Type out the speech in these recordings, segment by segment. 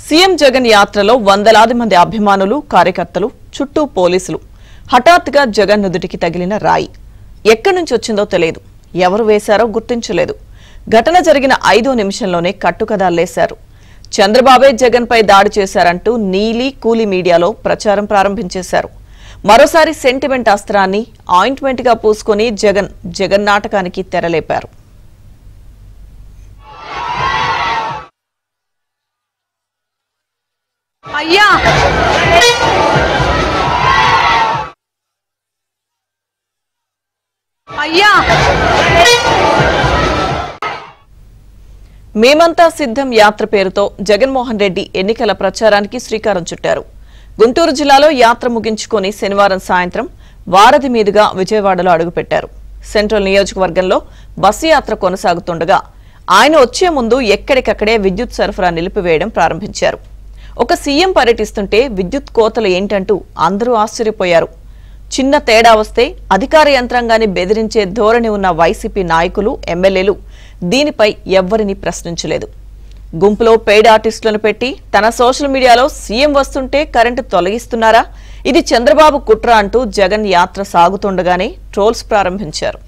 CM Jagan యాత్రలో వందలాది మంది అభిమానులు కార్యకర్తలు చుట్టూ పోలీసులు హఠాత్తుగా జగన్ నుదుటికి తగిలిన రాయి ఎక్కడి నుంచి వచ్చిందో తెలియదు ఎవరు వేశారో గుర్తించలేదు ఘటన జరిగిన ఐదో నిమిషంలోనే కట్టుకదాల్లేశారు చంద్రబాబే జగన్పై దాడి చేశారంటూ నీలి కూలి మీడియాలో ప్రచారం ప్రారంభించేశారు మరోసారి సెంటిమెంట్ అస్త్రాన్ని ఆయింట్మెంట్ గా పూసుకొని జగన్ జగన్ నాటకానికి తెరలేపారు అయ్యా అయ్యా మేమంతా సిద్ధం యాత్ర పేరుతో జగన్మోహన్ రెడ్డి ఎన్నికల ప్రచారానికి శ్రీకారం చుట్టారు గుంటూరు జిల్లాలో యాత్ర ముగించుకొని శనివారం సాయంత్రం వారధి మీదుగా విజయవాడలో అడుగుపెట్టారు సెంట్రల్ నియోజకవర్గంలో బస్సు యాత్ర కొనసాగుతుండగా ఆయన వచ్చే ముందు ఎక్కడికక్కడే విద్యుత్ సరఫరా నిలిపివేయడం ప్రారంభించారు ఒక సీఎం పర్యటిస్తుంటే విద్యుత్ కోతలు ఏంటంటూ అందరూ ఆశ్చర్యపోయారు చిన్న తేడా వస్తే అధికార యంత్రాంగాన్ని బెదిరించే ధోరణి ఉన్న వైసీపీ నాయకులు ఎమ్మెల్యేలు దీనిపై ఎవ్వరిని ప్రశ్నించలేదు గుంపులో పెయిడ్ ఆర్టిస్టులను పెట్టి తన సోషల్ మీడియాలో సీఎం వస్తుంటే కరెంటు తొలగిస్తున్నారా ఇది చంద్రబాబు కుట్ర అంటూ జగన్ యాత్ర సాగుతుండగానే ట్రోల్స్ ప్రారంభించారు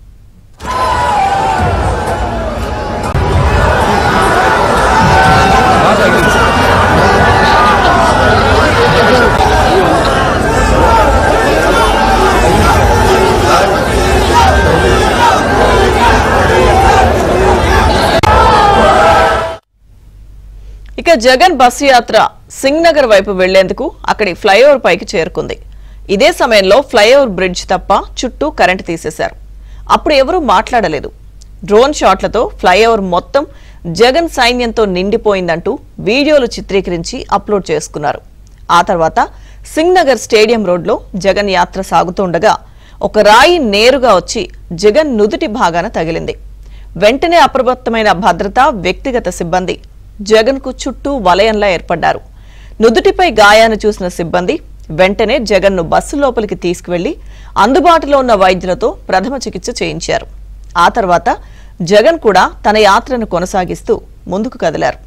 ఇక జగన్ బస్సు యాత్ర సింగ్ నగర్ వైపు వెళ్లేందుకు అక్కడి ఫ్లైఓవర్ పైకి చేరుకుంది ఇదే సమయంలో ఫ్లైఓవర్ బ్రిడ్జ్ తప్ప చుట్టూ కరెంటు తీసేశారు అప్పుడు ఎవరూ మాట్లాడలేదు డ్రోన్ షాట్లతో ఫ్లైఓవర్ మొత్తం జగన్ సైన్యంతో నిండిపోయిందంటూ వీడియోలు చిత్రీకరించి అప్లోడ్ చేసుకున్నారు ఆ తర్వాత సింగ్ నగర్ స్టేడియం రోడ్లో జగన్ యాత్ర సాగుతుండగా ఒక రాయి నేరుగా వచ్చి జగన్ నుదుటి భాగాన తగిలింది వెంటనే అప్రమత్తమైన భద్రత వ్యక్తిగత సిబ్బంది జగన్ కు చుట్టూ వలయంలా ఏర్పడ్డారు నుదుటిపై గాయాన్ని చూసిన సిబ్బంది వెంటనే జగన్ ను బస్సు లోపలికి తీసుకువెళ్లి అందుబాటులో ఉన్న వైద్యులతో ప్రథమ చికిత్స చేయించారు ఆ తర్వాత జగన్ కూడా తన యాత్రను కొనసాగిస్తూ ముందుకు కదిలారు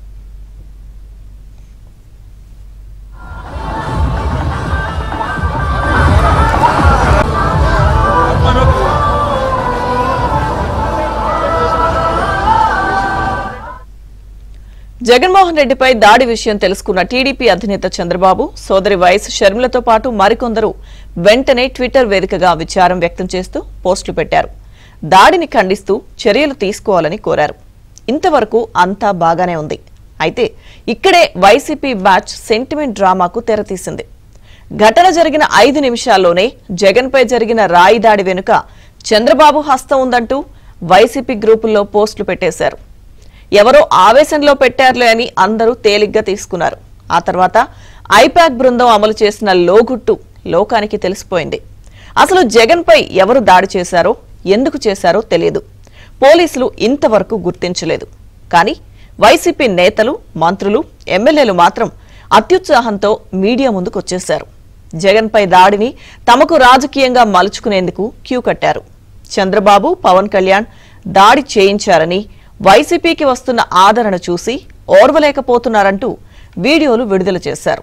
జగన్మోహన్ రెడ్డిపై దాడి విషయం తెలుసుకున్న టీడీపీ అధినేత చంద్రబాబు సోదరి వైఎస్ షర్మిలతో పాటు మరికొందరు వెంటనే ట్విట్టర్ వేదికగా విచారం వ్యక్తం చేస్తూ పోస్టులు పెట్టారు దాడిని ఖండిస్తూ చర్యలు తీసుకోవాలని కోరారు ఇంతవరకు అంతా బాగానే ఉంది అయితే ఇక్కడే వైసీపీ బ్యాచ్ సెంటిమెంట్ డ్రామాకు తెరతీసింది ఘటన జరిగిన ఐదు నిమిషాల్లోనే జగన్పై జరిగిన రాయి దాడి వెనుక చంద్రబాబు హస్తం ఉందంటూ వైసీపీ గ్రూపుల్లో పోస్టులు పెట్టేశారు ఎవరో ఆవేశంలో పెట్టారులే అని అందరూ తేలిగ్గా తీసుకున్నారు ఆ తర్వాత ఐపాక్ బృందం అమలు చేసిన లోగుట్టు లోకానికి తెలిసిపోయింది అసలు జగన్పై ఎవరు దాడి చేశారో ఎందుకు చేశారో తెలియదు పోలీసులు ఇంతవరకు గుర్తించలేదు కానీ వైసీపీ నేతలు మంత్రులు ఎమ్మెల్యేలు మాత్రం అత్యుత్సాహంతో మీడియా ముందుకు వచ్చేశారు జగన్పై దాడిని తమకు రాజకీయంగా మలుచుకునేందుకు క్యూ కట్టారు చంద్రబాబు పవన్ కళ్యాణ్ దాడి చేయించారని వైసీపీకి వస్తున్న ఆదరణ చూసి ఓర్వలేకపోతున్నారంటూ వీడియోలు విడుదల చేశారు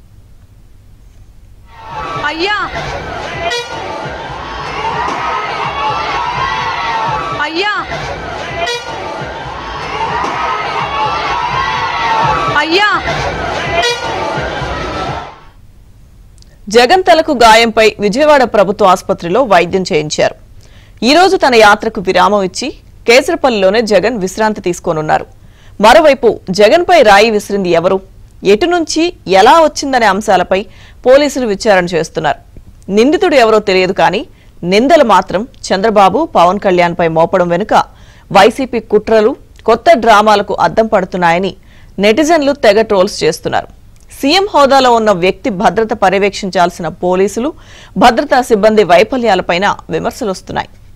అయ్యా అయ్యా అయ్యా జగన్ తలకు గాయంపై విజయవాడ ప్రభుత్వ ఆసుపత్రిలో వైద్యం చేయించారు ఈ రోజు తన యాత్రకు విరామం ఇచ్చి కేసరపల్లిలోనే జగన్ విశ్రాంతి తీసుకోనున్నారు మరోవైపు జగన్పై రాయి విసిరింది ఎవరు ఎటు నుంచి ఎలా వచ్చిందనే అంశాలపై పోలీసులు విచారణ చేస్తున్నారు నిందితుడు ఎవరో తెలియదు కానీ నిందలు మాత్రం చంద్రబాబు పవన్ కళ్యాణ్పై మోపడం వెనుక వైసీపీ కుట్రలు కొత్త డ్రామాలకు అద్దం పడుతున్నాయని నెటిజన్లు తెగ ట్రోల్స్ చేస్తున్నారు సీఎం హోదాలో ఉన్న వ్యక్తి భద్రత పర్యవేక్షించాల్సిన పోలీసులు భద్రతా సిబ్బంది వైఫల్యాలపైన విమర్శలు వస్తున్నాయి